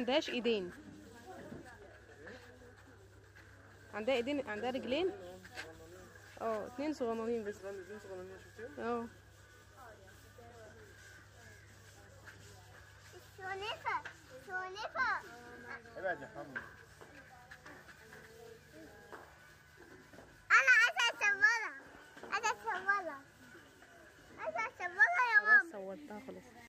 عندهاش ايدين عندها ايدين عندها رجلين اه اتنين صغننين بس الاثنين صغننين شفتيهم؟ اه سونيفا سونيفا ابعد يا حمو انا عايزه اصورها عايزه اصورها عايزه اصورها يا خلاص ماما صورتها خلاص